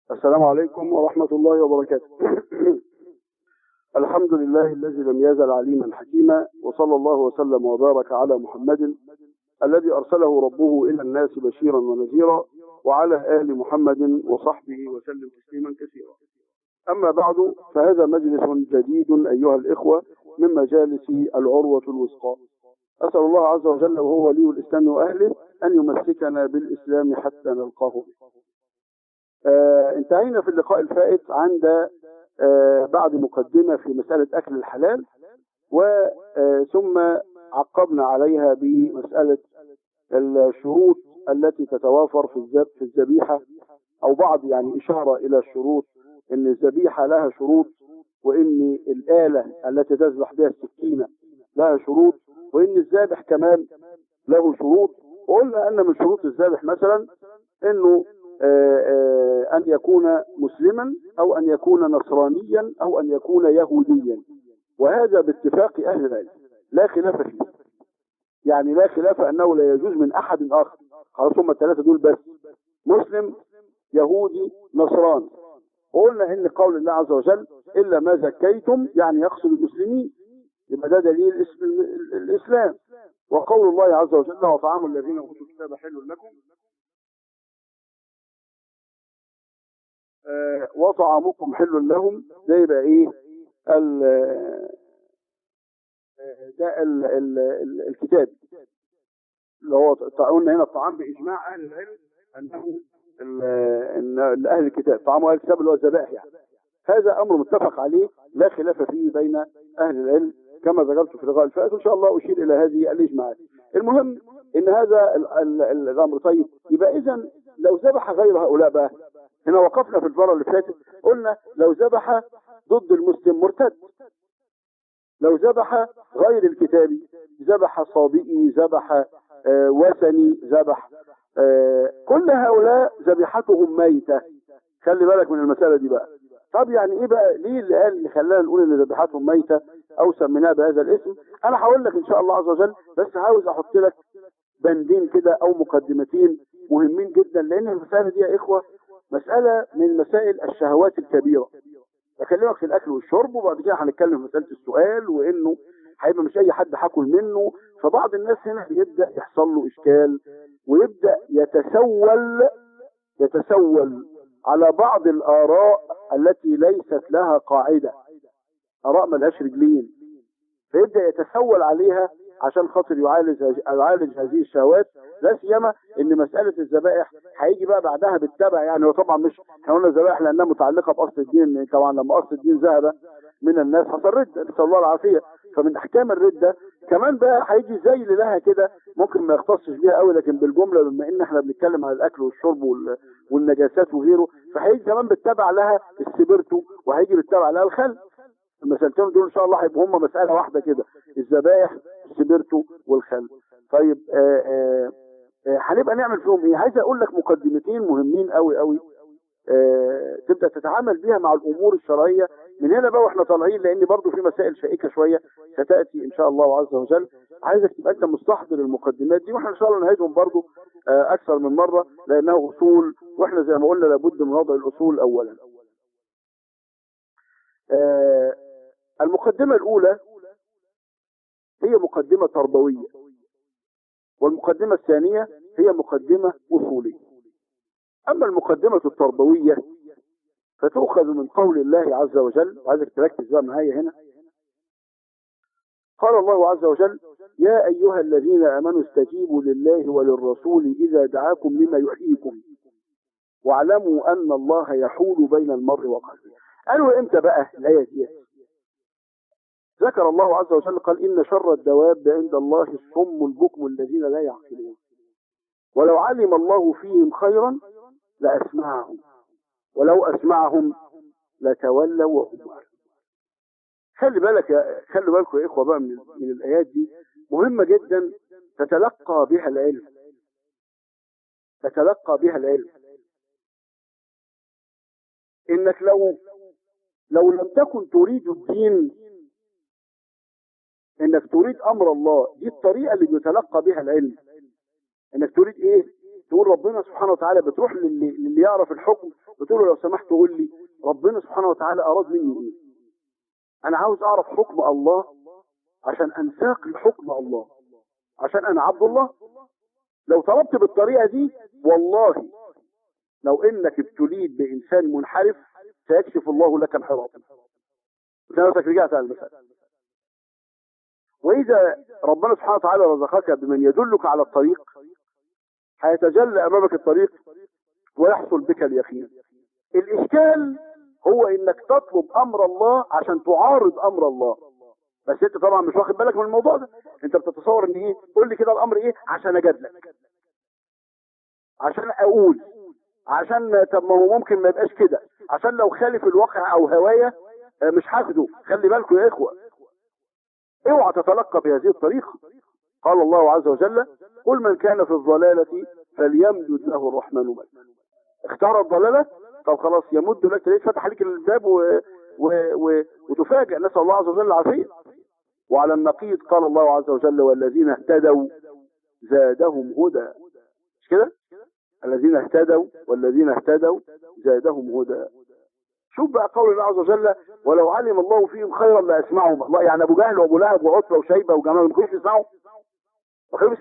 السلام عليكم ورحمة الله وبركاته الحمد لله الذي لم يزل عليما حكيما وصلى الله وسلم وبارك على محمد الذي أرسله ربه إلى الناس بشيرا ونذيرا وعلى آل محمد وصحبه وسلم تسليما كثيرا أما بعد فهذا مجلس جديد أيها الإخوة من مجالس العروة الوثقى أسأل الله عز وجل وهو ولي الإسلام وأهله أن يمسكنا بالإسلام حتى نلقاه آه انتهينا في اللقاء الفائت عند آه بعد مقدمة في مسألة أكل الحلال وثم عقبنا عليها بمسألة الشروط التي تتوافر في في الذبيحة أو بعض يعني إشارة إلى الشروط إن الذبيحة لها شروط وإن الآلة التي تذبح بها السكينة لها شروط وإن الذابح كمان له شروط وقلنا أن من شروط الذابح مثلا إنه آآ آآ أن يكون مسلما أو أن يكون نصرانيا أو أن يكون يهوديا وهذا باتفاق أهل العلم لا خلاف فيه يعني لا خلاف أنه لا يجوز من أحد آخر خلاص هم الثلاثة دول بس مسلم يهودي نصراني وقلنا إن قول الله عز وجل إلا ما زكيتم يعني يقصد المسلمين يبقى ده دليل اسم الإسلام وقول الله عز وجل وطعام الذين أوتوا الكتاب حل لكم آه وطعامكم حل لهم ده يبقى ايه ال ده ال ال ال الكتاب اللي هو قلنا هنا الطعام باجماع اهل العلم انه ان اهل الكتاب طعام اهل الكتاب اللي هو الذبائح يعني هذا امر متفق عليه لا خلاف فيه بين اهل العلم كما ذكرت في اللقاء الفائت وان شاء الله اشير الى هذه الاجماعات المهم ان هذا الامر طيب يبقى اذا لو ذبح غير هؤلاء بقى هنا وقفنا في المره اللي فاتت قلنا لو ذبح ضد المسلم مرتد لو ذبح غير الكتابي ذبح صابئي ذبح آه وثني ذبح آه كل هؤلاء ذبيحتهم ميتة خلي بالك من المسألة دي بقى طب يعني ايه بقى ليه اللي قال اللي خلانا نقول ان ذبيحتهم ميتة او سميناها بهذا الاسم انا هقول لك ان شاء الله عز وجل بس عاوز احط لك بندين كده او مقدمتين مهمين جدا لان المسألة دي يا اخوة مسألة من مسائل الشهوات الكبيرة بكلمك في الاكل والشرب وبعد كده هنتكلم في مسألة السؤال وانه هيبقى مش اي حد هاكل منه فبعض الناس هنا بيبدأ يحصل له اشكال ويبدأ يتسول يتسول على بعض الاراء التي ليست لها قاعدة اراء ملهاش رجلين فيبدأ يتسول عليها عشان خاطر يعالج يعالج هذه الشهوات لا سيما ان مساله الذبائح هيجي بقى بعدها بالتبع يعني هو طبعا مش احنا قلنا الذبائح لانها متعلقه باصل الدين طبعا لما اصل الدين ذهب من الناس حصل رده نسال الله العافيه فمن احكام الرده كمان بقى هيجي زي لها كده ممكن ما يختصش بيها قوي لكن بالجمله بما ان احنا بنتكلم عن الاكل والشرب والنجاسات وغيره فهيجي كمان بالتبع لها السبرتو وهيجي بالتبع لها الخل المسألتين دول ان شاء الله هيبقوا هم مسألة واحدة كده الذبائح السبرتو والخل طيب هنبقى نعمل فيهم ايه عايز اقول لك مقدمتين مهمين قوي قوي آه تبدا تتعامل بيها مع الامور الشرعيه من هنا بقى واحنا طالعين لان برضو في مسائل شائكه شويه ستاتي ان شاء الله عز وجل عايزك تبقى انت مستحضر المقدمات دي واحنا ان شاء الله نعيدهم برضو آه اكثر من مره لانها اصول واحنا زي ما قلنا لابد من وضع الاصول اولا آه المقدمة الأولى هي مقدمة تربوية والمقدمة الثانية هي مقدمة أصولية أما المقدمة التربوية فتؤخذ من قول الله عز وجل وعايزك تركز بقى معايا هنا قال الله عز وجل يا أيها الذين آمنوا استجيبوا لله وللرسول إذا دعاكم لما يحييكم واعلموا أن الله يحول بين المرء وقلبه قالوا امتى بقى الآية دي ذكر الله عز وجل قال إن شر الدواب عند الله الصم البكم الذين لا يعقلون ولو علم الله فيهم خيرا لأسمعهم ولو أسمعهم لتولوا وهم خلي بالك يا خلي بالكم يا إخوة بقى من, من الآيات دي مهمة جدا تتلقى بها العلم تتلقى بها العلم إنك لو لو لم تكن تريد الدين انك تريد امر الله دي الطريقه اللي بيتلقى بها العلم انك تريد ايه تقول ربنا سبحانه وتعالى بتروح للي, للي يعرف الحكم قلت له لو سمحت قول لي ربنا سبحانه وتعالى اراد مني ايه انا عاوز اعرف حكم الله عشان انساق لحكم الله عشان انا عبد الله لو طلبت بالطريقه دي والله لو انك ابتليت بانسان منحرف سيكشف الله لك انحرافا نفسك رجعت على المسألة وإذا ربنا سبحانه وتعالى رزقك بمن يدلك على الطريق هيتجلى أمامك الطريق ويحصل بك اليقين الإشكال هو إنك تطلب أمر الله عشان تعارض أمر الله بس أنت طبعا مش واخد بالك من الموضوع ده أنت بتتصور إن إيه قول لي كده الأمر إيه عشان أجادلك عشان أقول عشان طب ما هو ممكن ما يبقاش كده عشان لو خالف الواقع أو هوايا آه، مش هاخده خلي بالكم يا إخوة اوعى تتلقى بهذه الطريقة قال الله عز وجل قل من كان في الضلالة فليمدد له الرحمن مدا اختار الضلالة طب خلاص يمد لك تلاقيه فتح عليك الباب و... و... و... وتفاجئ نسأل الله عز وجل العافية وعلى النقيض قال الله عز وجل والذين اهتدوا زادهم هدى مش كده الذين اهتدوا والذين اهتدوا زادهم هدى شوف بقى قول الله عز وجل ولو علم الله فيهم خيرا لاسمعهم الله يعني ابو جهل وابو لهب وعتبه وشيبه وجمال ما كانوش يسمعوا ما كانوش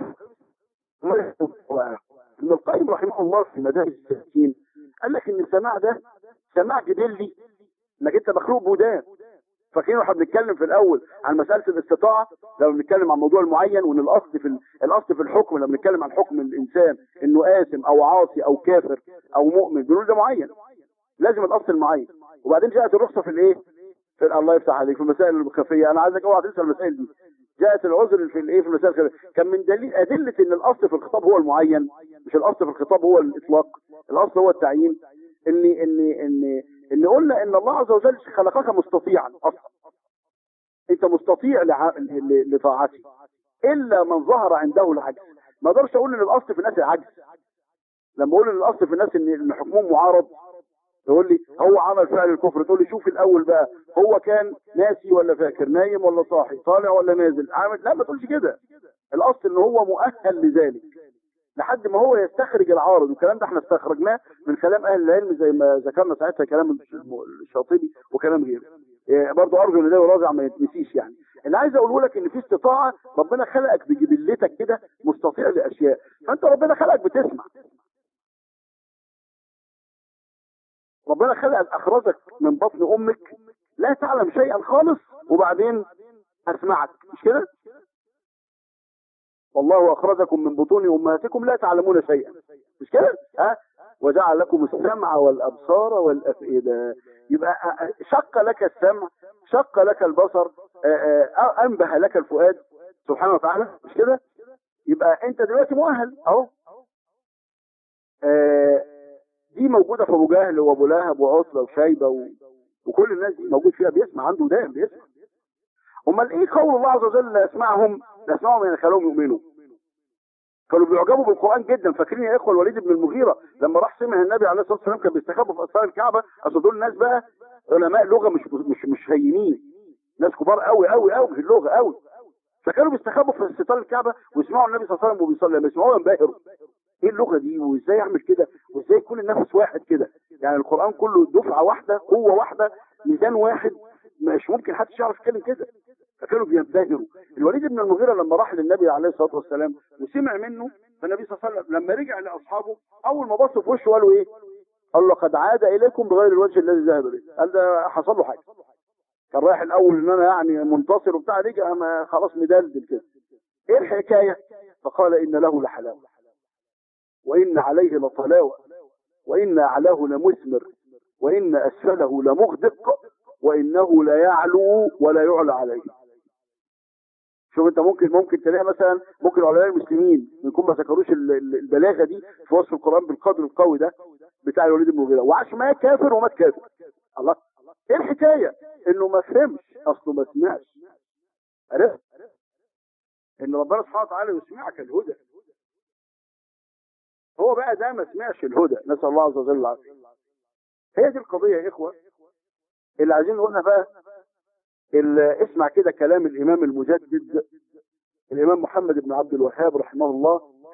يسمعوا. ابن القيم رحمه الله في مدارج السالكين قال لك ان السماع ده سماع جبلي انك انت مخلوق بودان فاكرين واحنا بنتكلم في الاول عن مساله الاستطاعه لما بنتكلم عن موضوع معين وان الاصل في ال- الاصل في الحكم لما بنتكلم عن حكم الانسان انه آثم او عاصي او كافر او مؤمن بنقول ده معين لازم الاصل معين وبعدين جاءت الرخصه في الايه في الله يفتح عليك في المسائل الخفيه انا عايزك اوعى تنسى المسائل دي جاءت العذر في الايه في المسائل الخفيه كان من دليل ادله ان الاصل في الخطاب هو المعين مش الاصل في الخطاب هو الاطلاق الاصل هو التعيين ان ان ان ان قلنا ان الله عز وجل خلقك مستطيعا اصلا انت مستطيع لع- ل- لطاعته الا من ظهر عنده العجز ما اقدرش اقول ان الاصل في الناس العجز لما اقول ان الاصل في الناس ان ان حكمهم معارض تقول لي هو عمل فعل الكفر تقول لي شوف الاول بقى هو كان ناسي ولا فاكر نايم ولا صاحي طالع ولا نازل عامل لا ما تقولش كده الاصل ان هو مؤهل لذلك لحد ما هو يستخرج العارض والكلام ده احنا استخرجناه من كلام اهل العلم زي ما ذكرنا ساعتها كلام الش- الشاطبي وكلام غيره إيه، برضه ارجو ان ده يراجع ما يتنسيش يعني اللي عايز اقوله لك ان في استطاعه ربنا خلقك بجبلتك كده مستطيع لاشياء فانت ربنا خلقك بتسمع ربنا خلقك اخرجك من بطن امك لا تعلم شيئا خالص وبعدين هسمعك مش كده والله اخرجكم من بطون امهاتكم لا تعلمون شيئا مش كده ها وجعل لكم السمع والابصار والافئده يبقى شق لك السمع شق لك البصر آه، آه، انبه لك الفؤاد سبحانه وتعالى مش كده يبقى انت دلوقتي مؤهل اهو آه، دي موجوده في ابو جهل وابو لهب وعتبه وشيبه و... وكل الناس دي موجود فيها بيسمع عنده دائم بيسمع امال ايه قول الله عز وجل لا يسمعهم لا يسمعهم يعني خلوهم يؤمنوا كانوا بيعجبوا بالقران جدا فاكرين يا اخوه الوليد بن المغيره لما راح سمع النبي عليه الصلاه والسلام كان بيستخبوا في اسرار الكعبه اصل دول ناس بقى علماء لغه مش مش مش هينين ناس كبار قوي قوي قوي في اللغه قوي فكانوا بيستخبوا في ستار الكعبه ويسمعوا النبي صلى الله عليه وسلم وبيصلي لما يسمعوه ينبهروا ايه اللغه دي وازاي يعمل كده وازاي يكون النفس واحد كده يعني القران كله دفعه واحده قوه واحده ميزان واحد مش ممكن حد يعرف يتكلم كده فكانوا بينبهروا الوليد بن المغيره لما راح للنبي عليه الصلاه والسلام وسمع منه فالنبي صلى الله عليه وسلم لما رجع لاصحابه اول ما بصوا في وشه قالوا ايه؟ قال له قد عاد اليكم بغير الوجه الذي ذهب به قال ده حصل له حاجه كان رايح الاول ان انا يعني منتصر وبتاع رجع ما خلاص مدلدل كده ايه الحكايه؟ فقال ان له لحلاوه وان عليه لطلاوه وان اعلاه لمثمر وان اسفله لمغدق وانه لا يعلو ولا يعلى عليه شوف انت ممكن ممكن تلاقي مثلا ممكن علماء المسلمين يكون ما ذكروش ال- ال- البلاغه دي في وصف القران بالقدر القوي ده بتاع الوليد بن المغيره وعاش مات كافر ومات كافر الله ايه الحكايه انه ما فهمش اصله ما سمعش عرفت ان ربنا سبحانه وتعالى يسمعك الهدى هو بقى ده ما سمعش الهدى نسال الله عز وجل العافيه هي دي القضيه يا اخوه اللي عايزين نقولها بقى ال- اسمع كده كلام الامام المجدد الامام محمد بن عبد الوهاب رحمه الله في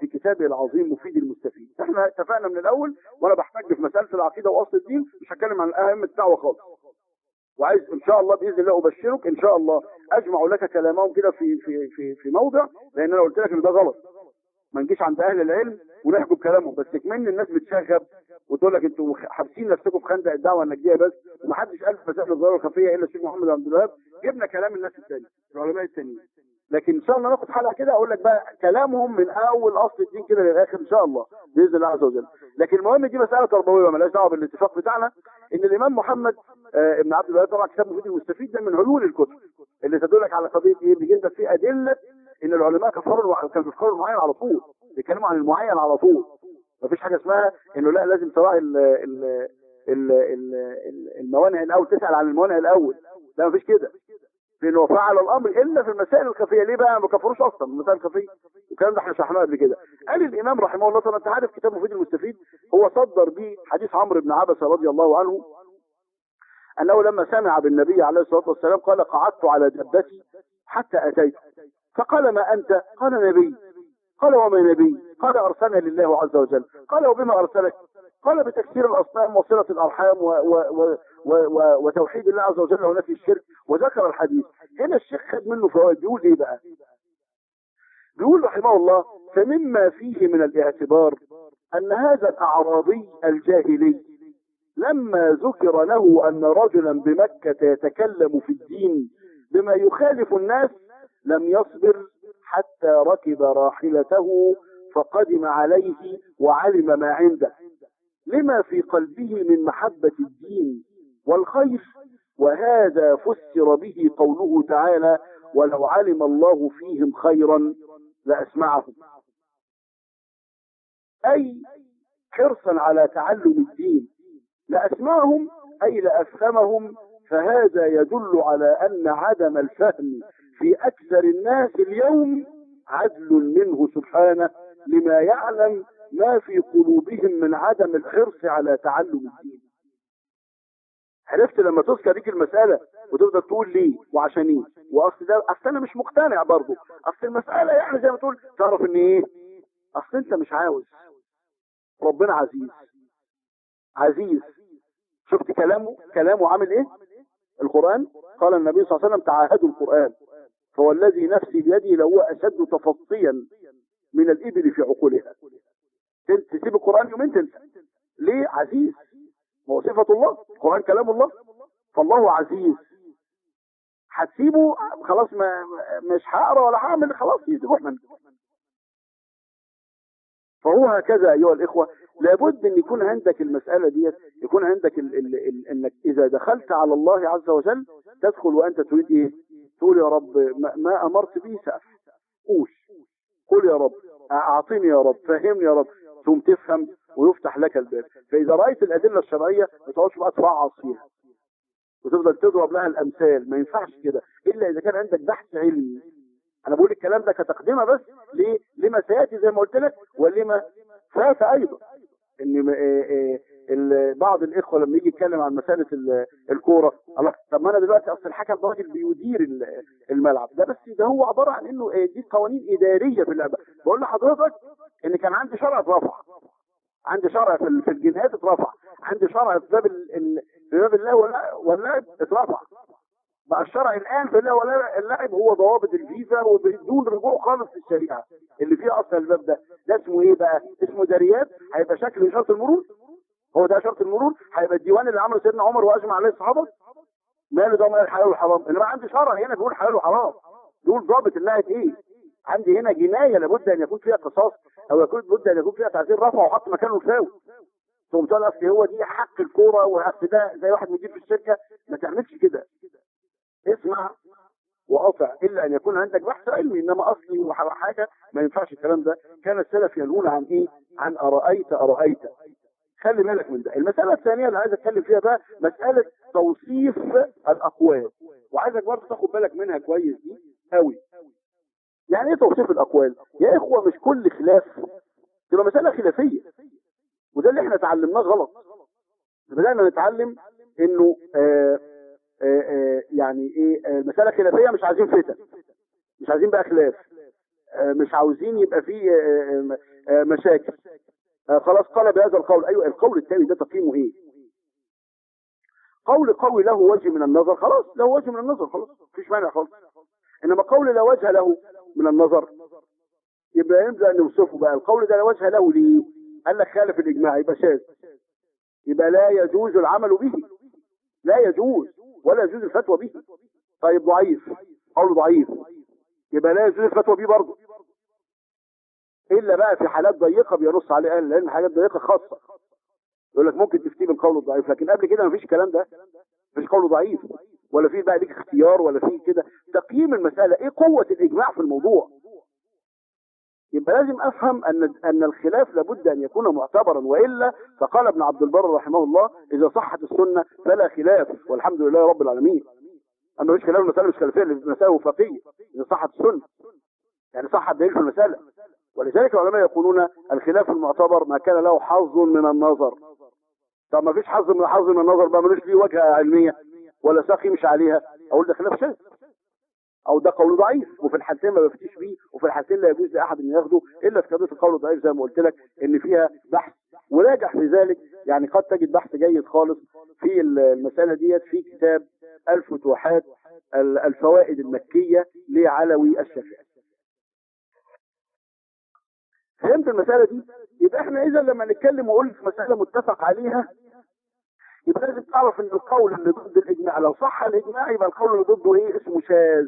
في كتابه العظيم مفيد المستفيد احنا اتفقنا من الاول وانا بحتج في مساله العقيده واصل الدين مش هتكلم عن اهم الدعوه خالص وعايز ان شاء الله باذن الله ابشرك ان شاء الله اجمع لك كلامهم كده في في في في موضع لان انا قلت لك ان ده غلط ما نجيش عند اهل العلم ونحكم كلامهم بس كمان الناس بتشغب وتقول لك انتوا حابسين نفسكم في خندق الدعوه النجديه بس ومحدش قال في مسائل الظاهره الخفيه الا الشيخ محمد عبد الوهاب جبنا كلام الناس الثانيه العلماء الثانيين لكن ان شاء الله ناخد حلقه كده اقول لك بقى كلامهم من اول اصل الدين كده للاخر ان شاء الله باذن الله عز وجل لكن المهم دي مساله تربويه مالهاش دعوه بالاتفاق بتاعنا ان الامام محمد آه ابن عبد الوهاب طبعا كتاب مفيد المستفيد ده من عيون الكتب اللي تدلك على قضيه ايه بيجيب لك فيه ادله ان العلماء كفروا كانوا بيفكروا المعين على طول بيتكلموا عن المعين على طول مفيش حاجه اسمها انه لا لازم تراعي ال ال ال ال الموانع الاول تسال عن الموانع الاول لا مفيش كده لانه فعل الامر الا في المسائل الخفيه ليه بقى ما كفروش اصلا المسائل الخفيه والكلام ده احنا شرحناه قبل كده قال الامام رحمه الله طبعا انت عارف كتاب مفيد المستفيد هو صدر به حديث عمرو بن عبسه رضي الله عنه انه لما سمع بالنبي عليه الصلاه والسلام قال قعدت على دبتي حتى اتيت فقال ما انت قال نبي قال وما نبي قال ارسلني لله عز وجل قال وبما ارسلك قال بتكسير الاصنام وصله الارحام و و و و و وتوحيد الله عز وجل ونفي الشرك وذكر الحديث هنا الشيخ خد منه فوائد بيقول ايه بقى بيقول رحمه الله فمما فيه من الاعتبار ان هذا الاعرابي الجاهلي لما ذكر له ان رجلا بمكة يتكلم في الدين بما يخالف الناس لم يصبر حتى ركب راحلته فقدم عليه وعلم ما عنده لما في قلبه من محبة الدين والخير وهذا فسر به قوله تعالى ولو علم الله فيهم خيرا لأسمعهم أي حرصا على تعلم الدين لأسمعهم أي لأفهمهم فهذا يدل على أن عدم الفهم في أكثر الناس اليوم عدل منه سبحانه لما يعلم ما في قلوبهم من عدم الحرص على تعلم الدين عرفت لما تذكر ديك المسألة وتفضل تقول ليه وعشان ايه واصل ده اصل انا مش مقتنع برضه اصل المسألة يعني زي ما تقول تعرف ان ايه اصل انت مش عاوز ربنا عزيز عزيز شفت كلامه كلامه عامل ايه القرآن قال النبي صلى الله عليه وسلم تعاهدوا القرآن فهو الذي نفسي بيده لهو اشد تفصيا من الابل في عقولها تسيب القرآن يومين تنسى ليه عزيز هو صفة الله القرآن كلام الله فالله عزيز هتسيبه خلاص ما مش هقرا ولا هعمل خلاص يروح منك فهو هكذا ايها الاخوه لابد ان يكون عندك المساله ديت يكون عندك ال ال ال انك اذا دخلت على الله عز وجل تدخل وانت تريد ايه تقول يا رب ما, ما امرت به سأف قول قل يا رب اعطيني يا رب فهمني يا رب ثم تفهم ويفتح لك الباب فاذا رايت الادله الشرعيه ما تقعدش بقى تفعص فيها وتفضل تضرب لها الامثال ما ينفعش كده الا اذا كان عندك بحث علمي انا بقول الكلام ده كتقدمه بس ليه لما سياتي زي ما قلت لك ولما فات ايضا ان بعض الاخوه لما يجي يتكلم عن مساله الكوره الله طب ما انا دلوقتي اصل الحكم ده راجل بيدير الملعب ده بس ده هو عباره عن انه دي قوانين اداريه في اللعبه بقول لحضرتك ان كان عندي شرع اترفع عندي شرع في في الجنايات اترفع عندي شرع في باب في باب الله واللعب اترفع بقى الشرع الان في الله واللعب هو ضوابط الفيفا وبدون رجوع خالص في الشريعه اللي فيها اصل الباب ده ده اسمه ايه بقى اسمه داريات هيبقى شكل اشاره المرور هو ده اشاره المرور هيبقى الديوان اللي عمله سيدنا عمر واجمع عليه الصحابه ماله ده مال الحلال والحرام انما عندي شرع هنا بيقول حلال وحرام دول ضابط اللعب ايه عندي هنا جنايه لابد ان يكون فيها قصاص او يكون لابد ان يكون فيها تعزير رفع وحط مكانه الفاول ثم تقول اصل هو دي حق الكوره واصل ده زي واحد مدير في الشركه ما تعملش كده اسمع وقطع الا ان يكون عندك بحث علمي انما اصلي وحاجه ما ينفعش الكلام ده كان السلف ينهون عن ايه عن ارايت ارايت خلي بالك من ده المساله الثانيه اللي عايز اتكلم فيها بقى مساله توصيف الاقوال وعايزك برضه تاخد بالك منها كويس دي قوي يعني ايه توصيف الاقوال يا اخوه مش كل خلاف تبقى مساله خلافيه وده اللي احنا اتعلمناه غلط بدانا نتعلم انه آآ آآ يعني ايه المساله خلافيه مش عايزين فتن مش عايزين بقى خلاف مش عاوزين يبقى في آه، مشاكل آه، خلاص قال بهذا القول ايوه القول الثاني ده تقييمه ايه قول قوي له وجه من النظر خلاص له وجه من النظر خلاص مفيش مانع خالص انما قول لا وجه له من النظر يبقى يبدا نوصفه بقى القول ده لا وجه له ليه قال لك خالف الاجماع يبقى شاذ يبقى لا يجوز العمل به لا يجوز ولا يجوز الفتوى به طيب ضعيف قول ضعيف يبقى لا يجوز الفتوى به برضه الا بقى في حالات ضيقه بينص عليه اهل العلم حاجات ضيقه خاصه يقول لك ممكن تفتي بالقول الضعيف لكن قبل كده مفيش الكلام ده مفيش قول ضعيف ولا في بقى ليك اختيار ولا في كده تقييم المساله ايه قوه الاجماع في الموضوع يبقى لازم افهم ان ان الخلاف لابد ان يكون معتبرا والا فقال ابن عبد البر رحمه الله اذا صحت السنه فلا خلاف والحمد لله رب العالمين اما مش خلاف المساله مش خلافيه المساله وفقيه اذا صحت السنه يعني صح الدليل في المساله ولذلك العلماء يقولون الخلاف المعتبر ما كان له حظ من النظر طب ما فيش حظ من حظ من النظر بقى ملوش ليه وجهه علميه ولا ساقي مش عليها اقول ده خلاف شاذ او ده قول ضعيف وفي الحالتين ما بفتيش بيه وفي الحالتين لا يجوز لاحد ان ياخده الا في قضيه القول الضعيف زي ما قلت لك ان فيها بحث وراجع في ذلك يعني قد تجد بحث جيد خالص في المساله ديت في كتاب الفتوحات الفوائد المكيه لعلوي الشافعي فهمت المسألة دي يبقى احنا اذا لما نتكلم وقول في مسألة متفق عليها يبقى لازم تعرف ان القول اللي ضد الاجماع لو صح الاجماع يبقى القول اللي ضده ايه اسمه شاذ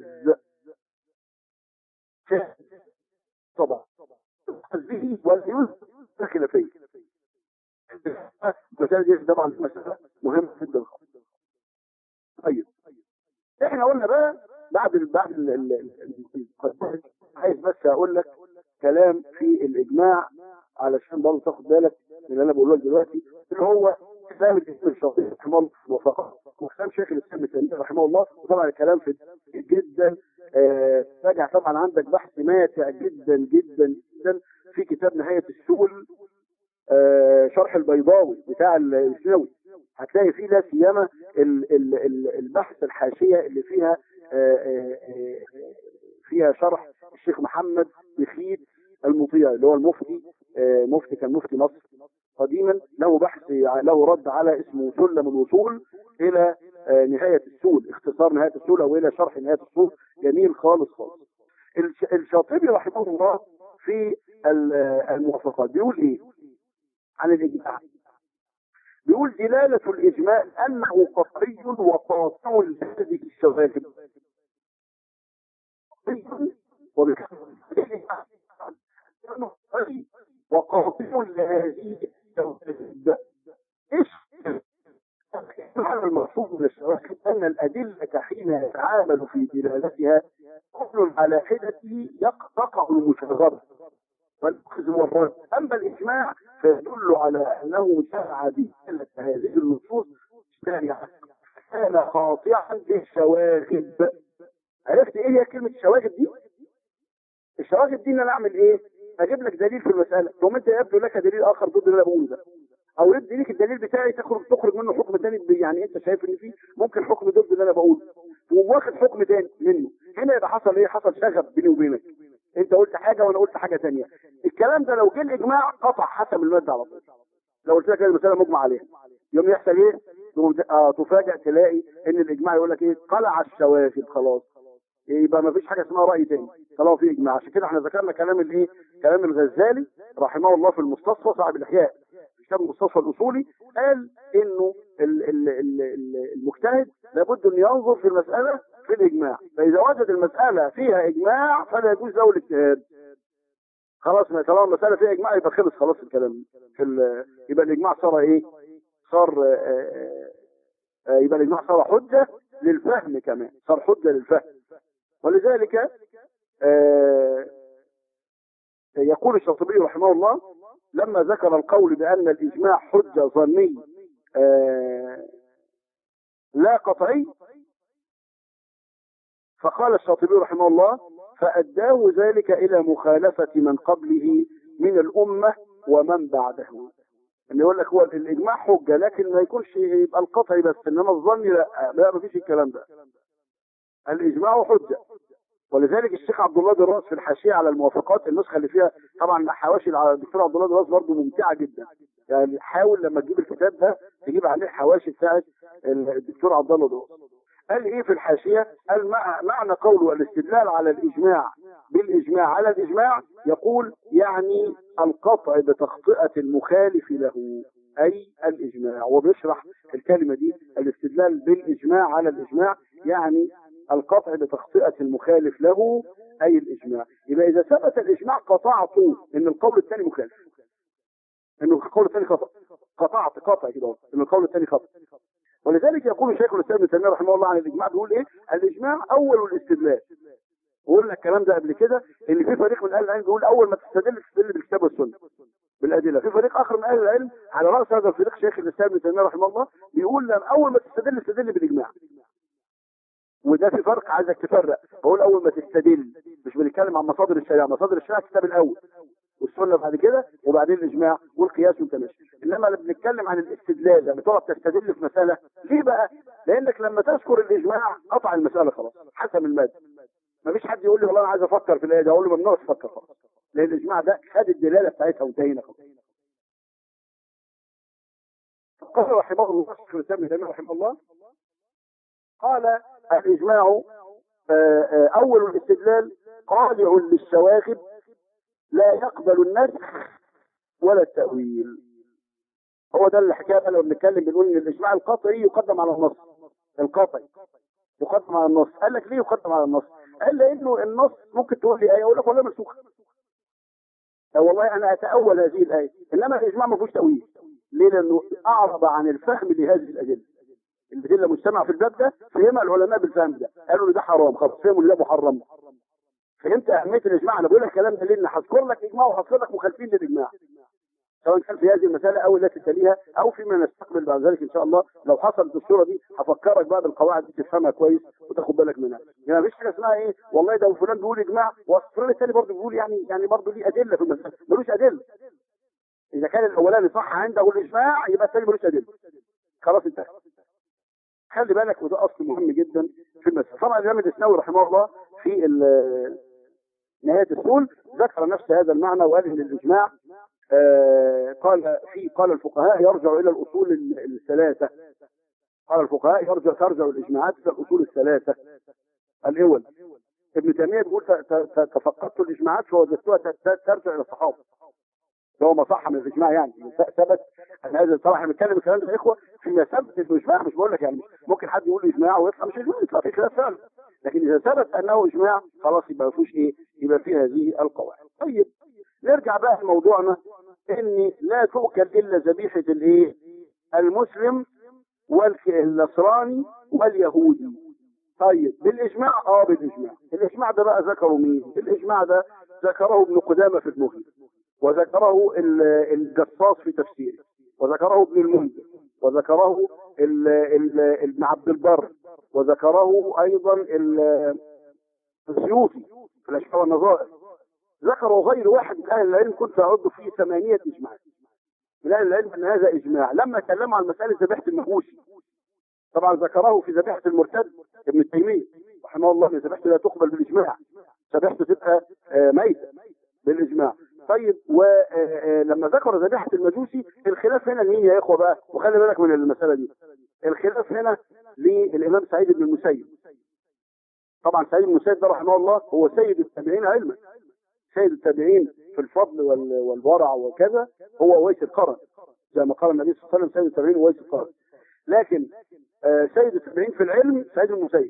شاذ طبعا به ولا يوجد خلافية المسألة دي طبعا مسألة مهمة جدا طيب احنا قلنا بقى بعد ال بعد ال ال عايز بس اقول لك كلام في الاجماع علشان برضه تاخد بالك من اللي انا بقوله لك دلوقتي اللي هو كلام الاسلام الشاطبي رحمه الله وفقه وكلام شيخ الاسلام ابن تيميه رحمه الله وطبعا الكلام في جدا آه راجع طبعا عندك بحث ماتع جدا جدا جدا في كتاب نهايه السبل آه شرح البيضاوي بتاع السنوي هتلاقي فيه لا سيما البحث الحاشيه اللي فيها آه فيها شرح الشيخ محمد بخيت المطيع اللي هو المفتي مفتي كان مفتي مصر قديما له بحث له رد على اسمه سلم الوصول الى نهاية السول اختصار نهاية السول او الى شرح نهاية السول جميل خالص خالص الشاطبي رحمه الله في الموافقات بيقول ايه عن الاجماع بيقول دلالة الإجماع أنه قطعي وقاطع لهذه الشواهد وقاطع لهذه الشواهد ايش معنى المقصود من الشواهد ان الادله حين يتعامل في دلالتها كل على حدته تقع المشاغبه والأخذ والرد أما الإجماع فيدل على أنه جاء بدلالة هذه النصوص الشارعة كان قاطعا بالشواغب عرفت ايه هي كلمة الشواغب دي؟ الشواغب دي ان انا اعمل ايه؟ اجيب لك دليل في المسألة ثم انت يبدو لك دليل اخر ضد اللي انا بقوله ده او يبدي ليك الدليل بتاعي تخرج تخرج منه حكم تاني يعني انت شايف ان فيه ممكن حكم ضد اللي انا بقوله وواخد حكم تاني منه هنا يبقى حصل ايه؟ حصل شغب بيني وبينك انت قلت حاجة وانا قلت حاجة تانية الكلام ده لو جه الاجماع قطع حسب المادة على طول لو قلت لك المسألة مجمع عليها يوم يحصل ايه اه تفاجئ تلاقي ان الاجماع يقول لك ايه قلع الشواهد خلاص يبقى ما فيش حاجة اسمها رأي تاني طالما في اجماع عشان كده احنا ذكرنا كلام الايه كلام الغزالي رحمه الله في المستصفى صاحب الاحياء كتاب المستصفى الاصولي قال انه ال ال ال المجتهد لابد ان ينظر في المسألة في الاجماع فاذا وجد المسألة فيها اجماع فلا يجوز له الاجتهاد خلاص ما طالما المسألة فيها اجماع يبقى خلص خلاص الكلام في يبقى الاجماع صار ايه صار آآ آآ يبقى الاجماع صار حجة للفهم كمان صار حجة للفهم ولذلك يقول الشاطبي رحمه الله لما ذكر القول بأن الإجماع حجة ظني لا قطعي فقال الشاطبي رحمه الله فأداه ذلك إلى مخالفة من قبله من الأمة ومن بعده ان يقول لك هو الإجماع حجة لكن ما يكونش يبقى القطعي بس إنما الظن لا لا ما فيش الكلام ده الإجماع حجة ولذلك الشيخ عبد الله دراس في الحاشيه على الموافقات النسخه اللي فيها طبعا حواشي الدكتور عبد الله دراس برضه ممتعه جدا يعني حاول لما تجيب الكتاب ده تجيب عليه الحواشي بتاعت الدكتور عبد الله دراس قال ايه في الحاشيه؟ قال مع معنى قوله الاستدلال على الاجماع بالاجماع على الاجماع يقول يعني القطع بتخطئه المخالف له اي الاجماع وبيشرح الكلمه دي الاستدلال بالاجماع على الاجماع يعني القطع بتخطئه المخالف له اي الاجماع يبقى اذا ثبت الاجماع قطعت ان القول الثاني مخالف انه القول الثاني خطا قطعت قطع كده ان القول الثاني خطا ولذلك يقول شيخ الاسلام ابن تيميه رحمه الله عن الاجماع بيقول ايه؟ الاجماع اول الاستدلال. وقلنا الكلام ده قبل كده ان في فريق من اهل العلم بيقول اول ما تستدل تستدل بالكتاب والسنه. بالادله، في فريق اخر من اهل العلم على راس هذا الفريق شيخ الاسلام ابن تيميه رحمه الله بيقول لما اول ما تستدل تستدل بالاجماع. وده في فرق عايزك تفرق، بقول اول ما تستدل مش بنتكلم عن مصادر الشريعه، مصادر الشريعه الكتاب الاول. والسنه بعد كده وبعدين الاجماع والقياس وانت ماشي انما لما بنتكلم عن الاستدلال لما تقعد تستدل في مساله ليه بقى؟ لانك لما تذكر الاجماع قطع المساله خلاص حسم الماده ما فيش حد يقول لي والله انا عايز افكر في الايه دي اقول له ممنوع تفكر خلاص لان الاجماع ده خد الدلاله بتاعتها وانتهينا خلاص قال رحمه الله شيخ الاسلام ابن تيميه رحمه الله قال الاجماع اول الاستدلال قالع للشواغب لا يقبل النسخ ولا التأويل هو ده الحكايه بقى لو بنتكلم بنقول ان الاجماع القطعي يقدم على النص القطعي يقدم على النص قال لك ليه يقدم على النص قال لانه النص ممكن تقول لي ايه اقول لك والله منسوخه والله انا اتاول هذه الايه انما الاجماع ما فيهوش تاويل ليه لانه اعرض عن الفهم لهذه الادله الادله مجتمع في الباب ده فهمها العلماء بالفهم ده قالوا ده حرام خلاص فهموا ان ده محرم فهمت اهميه الاجماع انا بقول لك الكلام ده ليه ان هذكر لك اجماع وهذكر لك مخالفين للاجماع سواء كان في هذه المساله او التي تليها او فيما نستقبل بعد ذلك ان شاء الله لو حصلت الصوره دي هفكرك بقى بالقواعد دي تفهمها كويس وتاخد بالك منها يعني مفيش حاجه اسمها ايه والله ده فلان بيقول اجماع والفلان الثاني برضه بيقول يعني يعني برضه ليه ادله في المساله ملوش ادله اذا كان الاولاني صح عنده الاجماع يبقى الثاني ملوش ادله خلاص انتهى خلي بالك وده اصل مهم جدا في المساله طبعا الامام الاسناوي رحمه الله في نهايه السول ذكر نفس هذا المعنى وقال ان الاجماع آه قال في قال الفقهاء يرجع الى الاصول الثلاثه قال الفقهاء يرجع ترجع الاجماعات الى الاصول الثلاثه الاول ابن تيميه بيقول تفقدت الاجماعات فوجدتها ترجع الى الصحابه هو ما صح من الاجماع يعني ثبت ان هذا طبعا احنا بنتكلم الكلام ده يا اخوه فيما ثبت الاجماع مش بقول لك يعني ممكن حد يقول اجماع ويطلع مش اجماع يطلع في خلاف فعلا لكن اذا ثبت انه اجماع خلاص يبقى ما فيهوش ايه يبقى في هذه القواعد طيب نرجع بقى لموضوعنا ان لا تؤكل الا ذبيحه الايه المسلم والنصراني واليهودي طيب بالاجماع اه بالاجماع الاجماع ده بقى ذكروا مين الاجماع ده ذكره ابن قدامه في المغني وذكره الجصاص في تفسيره وذكره ابن المنذر وذكره ابن عبد البر وذكره ايضا السيوطي في الاشباه والنظائر ذكروا غير واحد من اهل العلم كنت اعد فيه ثمانيه اجماعات من اهل العلم ان هذا اجماع لما تكلموا عن مساله ذبيحه المهوشي طبعا ذكره في ذبيحه المرتد ابن تيميه رحمه الله ان ذبيحته لا تقبل بالاجماع ذبيحته تبقى ميته بالاجماع طيب ولما ذكر ذبيحه المجوسي الخلاف هنا لمين يا اخوه بقى وخلي بالك من المساله دي الخلاف هنا للامام سعيد بن المسيب طبعا سعيد بن المسيب ده رحمه الله هو سيد التابعين علما سيد التابعين في الفضل والورع وكذا هو اويس القرن زي ما قال النبي صلى الله عليه وسلم سيد التابعين اويس القرن لكن آه سيد التابعين في العلم سعيد بن المسيب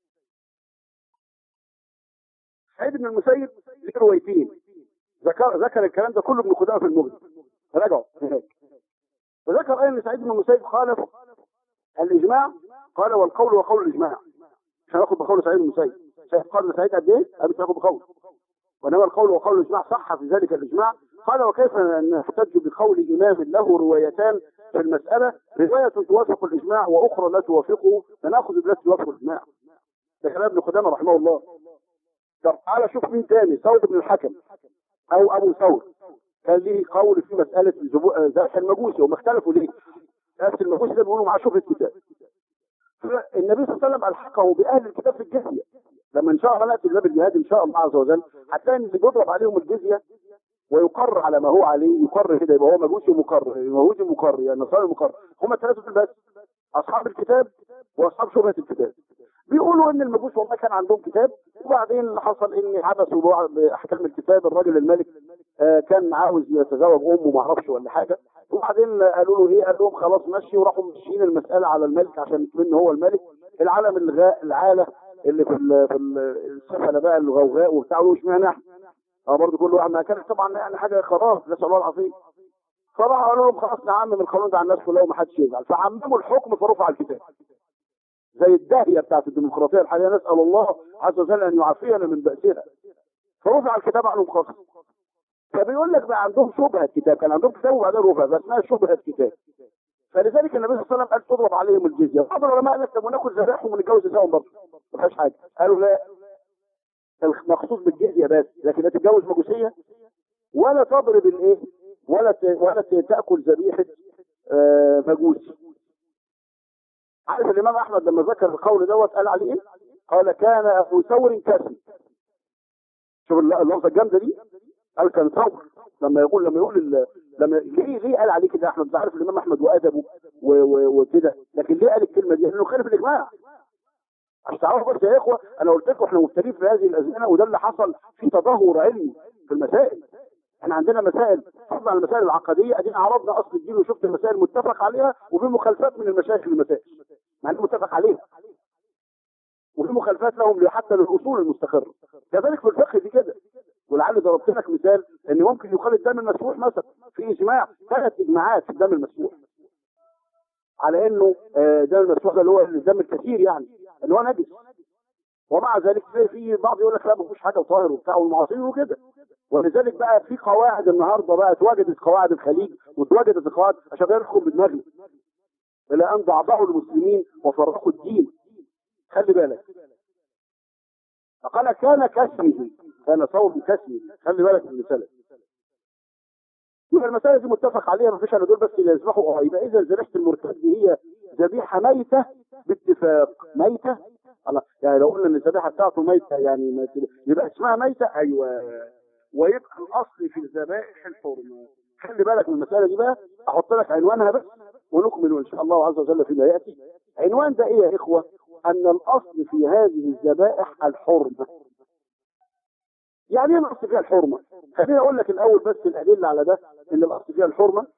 سعيد بن المسيب له روايتين ذكر ذكر الكلام ده كله ابن قدامه في المغني راجعوا هناك وذكر ايضا ان سعيد بن المسيب خالف الاجماع قال والقول وقول الاجماع مش هناخد بقول سعيد بن المسيب شايف قال سعيد قد ايه؟ قال مش هناخد بقول وانما القول وقول الاجماع صح في ذلك الاجماع قال وكيف نحتج بقول امام له روايتان في المساله روايه توافق الاجماع واخرى لا توافقه فناخذ بالتي توافق الاجماع ده كلام ابن قدامه رحمه الله طب تعالى شوف مين تاني ثور بن الحكم او ابو ثور كان ليه قول في مساله ذبح المجوسي هم اختلفوا ليه؟ نفس المجوسي ده بيقولوا معاه شوف الكتاب النبي صلى الله عليه وسلم الحقه باهل الكتاب في الجزيه لما ان شاء الله ناتي لباب الجهاد ان شاء الله عز وجل هتلاقي ان اللي بيضرب عليهم الجزيه ويقر على ما هو عليه يقر كده يبقى هو مجوسي مقر يهودي مقر يعني نصاري مقر هم ثلاثه دول بس اصحاب الكتاب واصحاب شبهه الكتاب بيقولوا ان المجوس والله كان عندهم كتاب وبعدين اللي حصل ان حبسوا بعض احكام الكتاب الراجل الملك آه، كان عاوز يتزوج امه ما اعرفش ولا حاجه وبعدين قالوا له ايه قال لهم خلاص مشي وراحوا ماشيين المساله على الملك عشان يكون هو الملك العالم الغاء العاله اللي في ال في ال- السفله بقى الغوغاء وبتاع قالوا اشمعنى احنا اه برضه كل واحد ما كانت طبعا يعني حاجه خلاص نسال الله العظيم فراحوا قالوا لهم خلاص نعمم القانون ده على الناس كلها ومحدش يزعل فعمموا الحكم فرفع الكتاب زي الداهيه بتاعت الديمقراطيه الحاليه نسال الله عز وجل ان يعافينا من باسها فرفع الكتاب عنهم خالص فبيقول لك بقى عندهم شبهه كتاب كان عندهم كتاب وبعدين رفع بس اسمها شبهه كتاب فلذلك النبي صلى الله عليه وسلم قال تضرب عليهم الجزيه بعض العلماء قال لك طب وناخد ذبائحهم ونتجوز نسائهم برضه ما فيهاش حاجه قالوا لا المخصوص بالجزيه بس لكن لا تتجوز مجوسيه ولا تضرب الايه ولا ت... ولا ت- تاكل ذبيحه آه، مجوسي عارف الامام احمد لما ذكر القول دوت قال عليه ايه قال كان ابو ثور كاسي شوف الل- اللفظه الجامده دي قال كان ثور لما يقول لما يقول ال... لما ليه ليه قال عليه كده احمد أنت عارف الامام احمد وادبه و... و... وكده لكن ليه قال الكلمه دي لانه خالف الاجماع عشان تعرفوا بس يا اخوه انا قلت لكم احنا مبتلين في هذه الازمنه وده اللي حصل في تدهور علمي في المسائل احنا عندنا مسائل فضلا عن المسائل العقديه ادينا عرضنا اصل الدين وشفت المسائل متفق عليها وفي مخالفات من المشايخ للمسائل مع انه متفق عليها وفي مخالفات لهم حتى للاصول المستقره كذلك في الفقه دي كده ولعل ضربت لك مثال ان ممكن يقال الدم المسفوح مثلا في اجماع ثلاث اجماعات في الدم المسفوح على انه آه، الدم المسفوح ده اللي هو الدم الكثير يعني ان هو نجس ومع ذلك في- في بعض يقول لك لا ما فيهوش حاجه وطاهر وبتاع والمعاصرين وكده ولذلك بقى في قواعد النهارده بقى اتوجدت قواعد الخليج واتوجدت القواعد عشان يدخل بدماغنا الى ان ضعضعوا المسلمين وفرقوا الدين خلي بالك فقال كان كسره كان ثور كسره خلي بالك من المساله يبقى المساله دي متفق عليها ما فيش الا دول بس اللي يذبحوا اه يبقى اذا ذبيحه المرتد هي ذبيحه ميته باتفاق ميته الله يعني لو قلنا ان الذبيحه بتاعته ميته يعني ما ت- يبقى اسمها ميته ايوه ويبقى الاصل في الذبائح الحرمه خلي بالك من المساله دي بقى احط لك عنوانها بس ونكمل ان شاء الله عز وجل فيما ياتي عنوان ده ايه يا اخوه ان الاصل في هذه الذبائح الحرمه يعني ايه الاصل فيها الحرمه خليني اقول لك الاول بس الادله على ده ان الاصل فيها الحرمه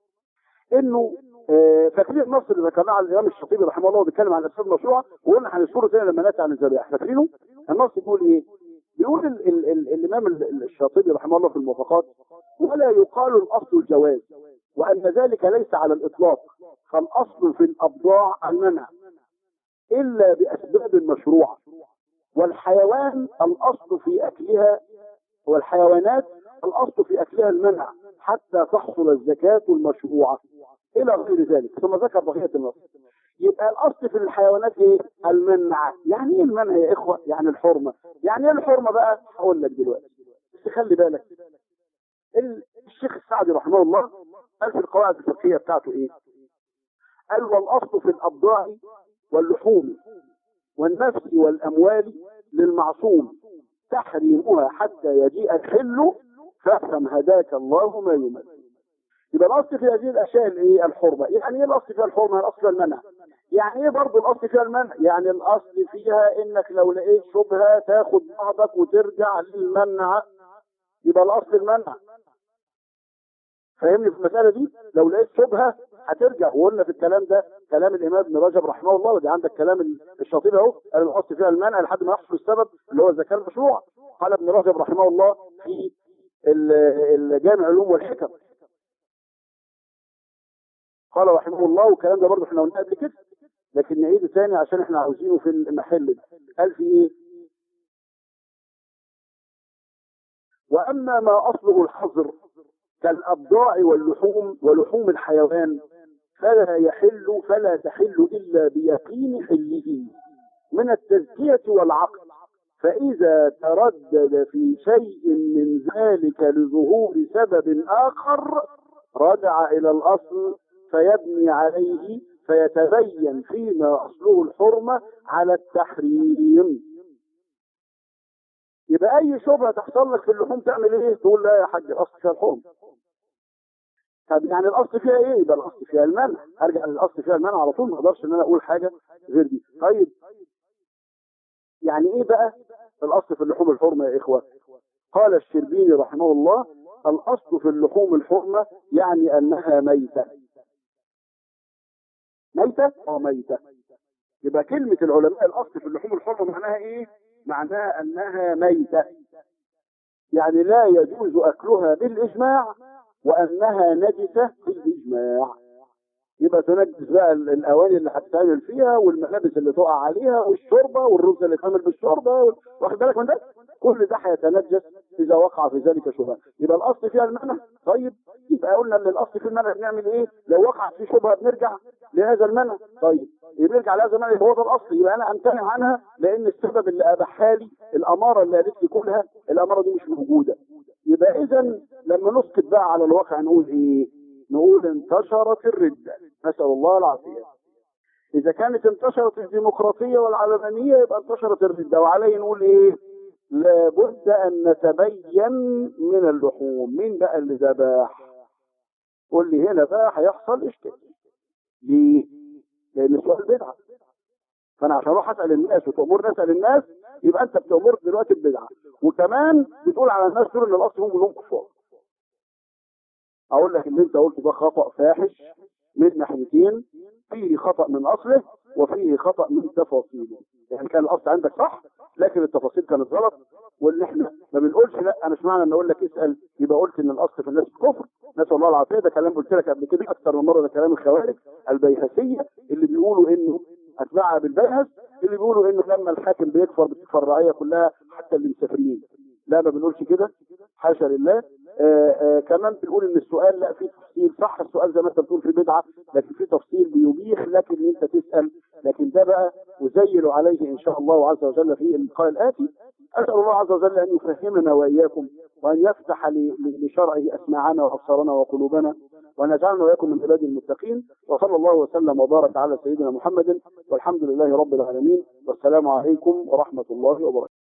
انه آه، فاكرين النص اللي ذكرناه على الامام الشاطبي رحمه الله وبيتكلم عن الاسباب المشروعه وقلنا هنذكره تاني لما ناتي عن الذبائح فاكرينه النص بيقول ايه بيقول ال ال ال الامام ال- ال- الشاطبي رحمه الله في الموافقات ولا يقال الاصل الجواز وان ذلك ليس على الاطلاق فالاصل في الابضاع المنع الا باسباب مشروعه والحيوان الاصل في اكلها والحيوانات الاصل في اكلها المنع حتى تحصل الزكاه المشروعه الى غير ذلك ثم ذكر بقيه النص يبقى الاصل في الحيوانات ايه المنع يعني ايه المنع يا اخوه يعني الحرمه يعني ايه الحرمه بقى هقول لك دلوقتي بس خلي بالك ال- الشيخ السعدي رحمه الله قال في القواعد الفقهيه بتاعته ايه قال والاصل في الابضاع واللحوم والنفس والاموال للمعصوم تحريمها حتى يجيء الحل فافهم هداك الله ما يمثل يبقى الاصل في هذه الاشياء الايه الحرمه يعني ايه الاصل فيها الحرمه الاصل فيها المنع يعني ايه برضه الاصل فيها المنع يعني الاصل فيها انك لو لقيت شبهه تاخد بعضك وترجع للمنع يبقى الاصل المنع فاهمني في المساله دي لو لقيت شبهه هترجع وقلنا في الكلام ده كلام الامام ابن رجب رحمه الله ودي عندك كلام الشاطبي اهو قال الاصل فيها المنع لحد ما يحصل السبب اللي هو الزكاه المشروع قال ابن رجب رحمه الله في ال- الجامع العلوم والحكم قال رحمه الله والكلام ده برضه احنا قلناه قبل كده لكن نعيده تاني عشان احنا عاوزينه في المحل ده قال في ايه واما ما اصله الحظر كالابضاع واللحوم ولحوم الحيوان فلا يحل فلا تحل الا بيقين حله من التزكيه والعقل فاذا تردد في شيء من ذلك لظهور سبب اخر رجع الى الاصل فيبني عليه فيتبين فيما اصله الحرمه على التحريم يبقى اي شبهه تحصل لك في اللحوم تعمل ايه تقول لا يا حاج الاصل فيها الحرم طب يعني الاصل فيها ايه يبقى الاصل فيها المنع ارجع للاصل فيها المنع على طول ما اقدرش ان انا اقول حاجه غير دي طيب يعني ايه بقى الاصل في اللحوم الحرمه يا اخوه قال الشربيني رحمه الله الاصل في اللحوم الحرمه يعني انها ميته ميته اه ميته يبقى كلمه العلماء الاصل في اللحوم الحرمه معناها ايه معناها انها ميته يعني لا يجوز اكلها بالاجماع وانها نجسه بالاجماع يبقى تنجس بقى ال- الاواني اللي هتتعمل فيها والملابس اللي تقع عليها والشوربه والرز اللي اتعمل بالشوربه وال- واخد بالك من ده كل ده هيتنجس اذا وقع في ذلك شبهه يبقى الاصل فيها المنع طيب يبقى قلنا ان الاصل في المنع بنعمل ايه لو وقع في شبهه بنرجع لهذا المنع طيب يبقى نرجع لهذا المنع يبقى هو ده الاصل يبقى انا امتنع عنها لان السبب اللي اباحها لي الاماره اللي قالت لي كلها الاماره دي مش موجوده يبقى اذا لما نسكت بقى على الواقع نقول ايه نقول انتشرت الردة نسأل الله العافية إذا كانت انتشرت الديمقراطية والعلمانية يبقى انتشرت الردة وعليه نقول إيه لابد أن نتبين من اللحوم مين بقى اللي ذبح قول لي هنا بقى هيحصل إشكال ليه لأن السؤال بدعة فأنا عشان أروح أسأل الناس وتأمرني أسأل الناس يبقى أنت بتأمر دلوقتي ببدعة وكمان بتقول على الناس دول إن الأصل هم كلهم كفار اقول لك اللي انت قلته ده خطأ فاحش من ناحيتين فيه خطأ من اصله وفيه خطأ من تفاصيله يعني كان الاصل عندك صح لكن التفاصيل كانت غلط وان احنا ما بنقولش لا انا مش معنى ان اقول لك اسال يبقى قلت ان الاصل في الناس كفر نسال الله العافيه ده كلام قلت لك قبل كده اكثر من مره ده كلام الخوارج البيهسيه اللي بيقولوا انه اتباعها بالبيهس اللي بيقولوا انه لما الحاكم بيكفر بتكفر الرعيه كلها حتى اللي مسافرين لا ما بنقولش كده حاشا لله آآ آآ كمان بنقول ان السؤال لا فيه تفصيل صح السؤال زي ما انت بتقول في بدعه لكن في تفصيل بيبيح لك ان انت تسال لكن ده بقى أزيل عليه ان شاء الله عز وجل في اللقاء الاتي اسال الله عز وجل ان يفهمنا واياكم وان يفتح ل- ل- لشرعه اسماعنا وابصارنا وقلوبنا وان يجعلنا واياكم من عباد المتقين وصلى الله وسلم وبارك على سيدنا محمد والحمد لله رب العالمين والسلام عليكم ورحمه الله وبركاته